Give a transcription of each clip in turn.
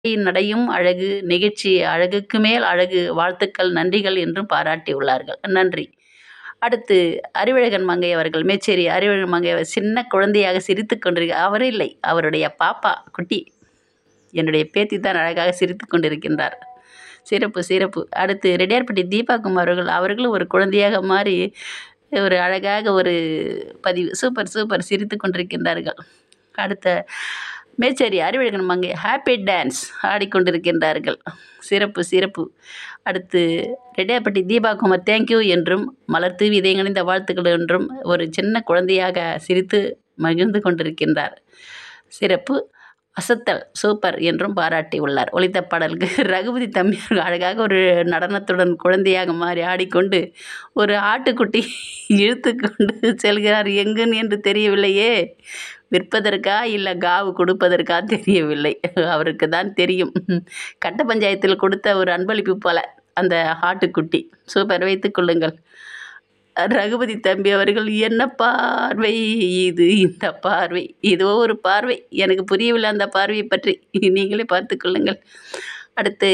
நடையும் அழகு நிகழ்ச்சி அழகுக்கு மேல் அழகு வாழ்த்துக்கள் நன்றிகள் என்றும் பாராட்டியுள்ளார்கள் நன்றி அடுத்து அறிவழகன் மங்கை அவர்கள் மேச்சேரி அறிவழகன் மங்கை அவர் சின்ன குழந்தையாக சிரித்து கொண்டிருக்க அவர் இல்லை அவருடைய பாப்பா குட்டி என்னுடைய பேத்தி தான் அழகாக சிரித்து கொண்டிருக்கின்றார் சிறப்பு சிறப்பு அடுத்து ரெட்டியார்பட்டி தீபா குமார் அவர்கள் அவர்களும் ஒரு குழந்தையாக மாறி ஒரு அழகாக ஒரு பதிவு சூப்பர் சூப்பர் சிரித்து கொண்டிருக்கின்றார்கள் அடுத்த மேச்சேரி அறிவழகன் மங்கை ஹாப்பி டான்ஸ் ஆடிக்கொண்டிருக்கின்றார்கள் சிறப்பு சிறப்பு அடுத்து ரெட்டியார்பட்டி தீபா குமார் தேங்க்யூ என்றும் மலர் தூவி இதயங்கணிந்த வாழ்த்துக்கள் என்றும் ஒரு சின்ன குழந்தையாக சிரித்து மகிழ்ந்து கொண்டிருக்கின்றார் சிறப்பு அசத்தல் சூப்பர் என்றும் பாராட்டியுள்ளார் ஒலித்த பாடலுக்கு ரகுபதி தம்பி அவர்கள் அழகாக ஒரு நடனத்துடன் குழந்தையாக மாறி ஆடிக்கொண்டு ஒரு ஆட்டுக்குட்டி இழுத்து கொண்டு செல்கிறார் எங்குன்னு என்று தெரியவில்லையே விற்பதற்கா இல்லை காவு கொடுப்பதற்கா தெரியவில்லை அவருக்கு தான் தெரியும் கட்ட பஞ்சாயத்தில் கொடுத்த ஒரு அன்பளிப்பு போல அந்த ஆட்டுக்குட்டி சூப்பர் வைத்துக் கொள்ளுங்கள் ரகுபதி தம்பி அவர்கள் என்ன பார்வை இது இந்த பார்வை இதோ ஒரு பார்வை எனக்கு புரியவில்லை அந்த பார்வையை பற்றி நீங்களே பார்த்து கொள்ளுங்கள் அடுத்து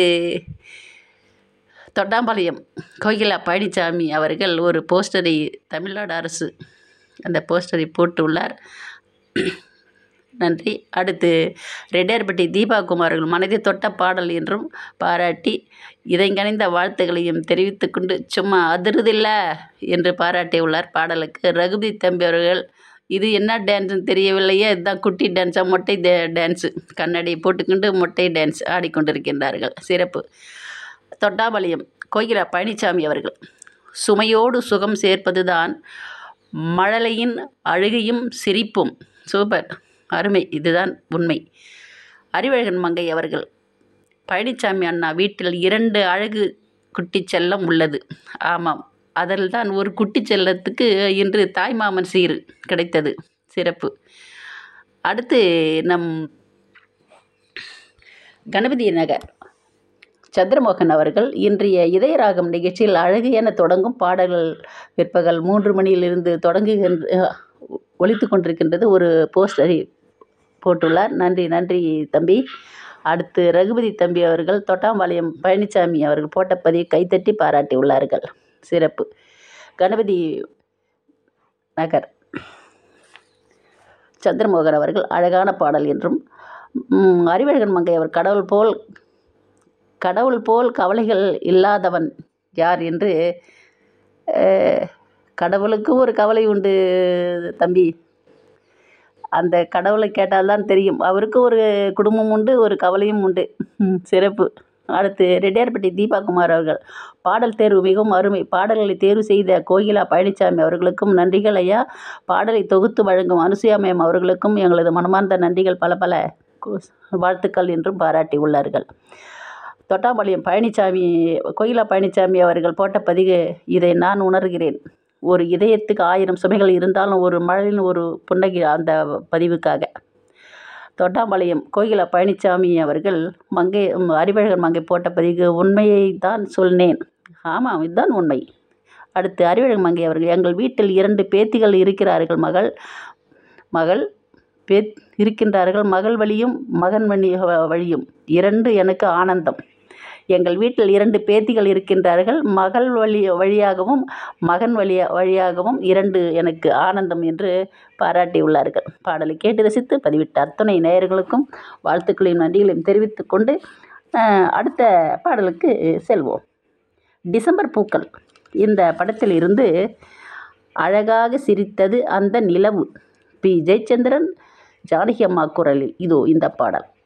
தொட்டாம்பாளையம் கோகிலா பழனிசாமி அவர்கள் ஒரு போஸ்டரை தமிழ்நாடு அரசு அந்த போஸ்டரை போட்டுள்ளார் நன்றி அடுத்து ரெட்டியார்பட்டி தீபா குமார் அவர்கள் மனதை தொட்ட பாடல் என்றும் பாராட்டி இதங்கணிந்த வாழ்த்துக்களையும் தெரிவித்து கொண்டு சும்மா அதிருதில்ல என்று பாராட்டியுள்ளார் பாடலுக்கு ரகுபதி தம்பி அவர்கள் இது என்ன டான்ஸ்னு தெரியவில்லையே இதுதான் குட்டி டான்ஸா மொட்டை டான்ஸு கண்ணாடியை போட்டுக்கொண்டு மொட்டை டான்ஸ் ஆடிக்கொண்டிருக்கின்றார்கள் சிறப்பு தொட்டாபாளையம் கோகிலா பழனிசாமி அவர்கள் சுமையோடு சுகம் சேர்ப்பதுதான் மழலையின் அழுகையும் சிரிப்பும் சூப்பர் அருமை இதுதான் உண்மை அறிவழகன் மங்கை அவர்கள் பழனிசாமி அண்ணா வீட்டில் இரண்டு அழகு குட்டி செல்லம் உள்ளது ஆமாம் அதில் தான் ஒரு குட்டி செல்லத்துக்கு இன்று தாய்மாமன் சீர் கிடைத்தது சிறப்பு அடுத்து நம் கணபதி நகர் சந்திரமோகன் அவர்கள் இன்றைய இதயராகம் நிகழ்ச்சியில் அழகு என தொடங்கும் பாடல்கள் பிற்பகல் மூன்று மணியிலிருந்து தொடங்குகின்ற ஒழித்து கொண்டிருக்கின்றது ஒரு போஸ்டரை போட்டுள்ளார் நன்றி நன்றி தம்பி அடுத்து ரகுபதி தம்பி அவர்கள் தொட்டாம்பாளையம் பழனிசாமி அவர்கள் போட்ட பதிவை கைத்தட்டி பாராட்டியுள்ளார்கள் சிறப்பு கணபதி நகர் சந்திரமோகன் அவர்கள் அழகான பாடல் என்றும் அறிவழகன் மங்கை அவர் கடவுள் போல் கடவுள் போல் கவலைகள் இல்லாதவன் யார் என்று கடவுளுக்கு ஒரு கவலை உண்டு தம்பி அந்த கடவுளை கேட்டால்தான் தெரியும் அவருக்கு ஒரு குடும்பம் உண்டு ஒரு கவலையும் உண்டு சிறப்பு அடுத்து ரெட்டியார்பட்டி தீபா குமார் அவர்கள் பாடல் தேர்வு மிகவும் அருமை பாடல்களை தேர்வு செய்த கோகிலா பழனிசாமி அவர்களுக்கும் நன்றிகள் ஐயா பாடலை தொகுத்து வழங்கும் அனுசுயா மேம் அவர்களுக்கும் எங்களது மனமார்ந்த நன்றிகள் பல பல வாழ்த்துக்கள் என்றும் பாராட்டி உள்ளார்கள் தொட்டாம்பாளையம் பழனிசாமி கோயிலா பழனிசாமி அவர்கள் போட்ட பதிவு இதை நான் உணர்கிறேன் ஒரு இதயத்துக்கு ஆயிரம் சுமைகள் இருந்தாலும் ஒரு மழையின் ஒரு புன்னகை அந்த பதிவுக்காக தொட்டாம்பாளையம் கோகிலா பழனிசாமி அவர்கள் மங்கை அறிவழகன் மங்கை போட்ட பதிவு உண்மையை தான் சொன்னேன் ஆமாம் இதுதான் உண்மை அடுத்து அறிவழகன் மங்கை அவர்கள் எங்கள் வீட்டில் இரண்டு பேத்திகள் இருக்கிறார்கள் மகள் மகள் பே இருக்கின்றார்கள் மகள் வழியும் மகன் வழி வழியும் இரண்டு எனக்கு ஆனந்தம் எங்கள் வீட்டில் இரண்டு பேத்திகள் இருக்கின்றார்கள் மகள் வழி வழியாகவும் மகன் வழியா வழியாகவும் இரண்டு எனக்கு ஆனந்தம் என்று பாராட்டியுள்ளார்கள் பாடலை கேட்டு ரசித்து பதிவிட்ட அத்துணை நேயர்களுக்கும் வாழ்த்துக்களையும் நன்றிகளையும் தெரிவித்து கொண்டு அடுத்த பாடலுக்கு செல்வோம் டிசம்பர் பூக்கள் இந்த படத்தில் இருந்து அழகாக சிரித்தது அந்த நிலவு பி ஜெயச்சந்திரன் ஜானகி அம்மா குரலில் இதோ இந்த பாடல்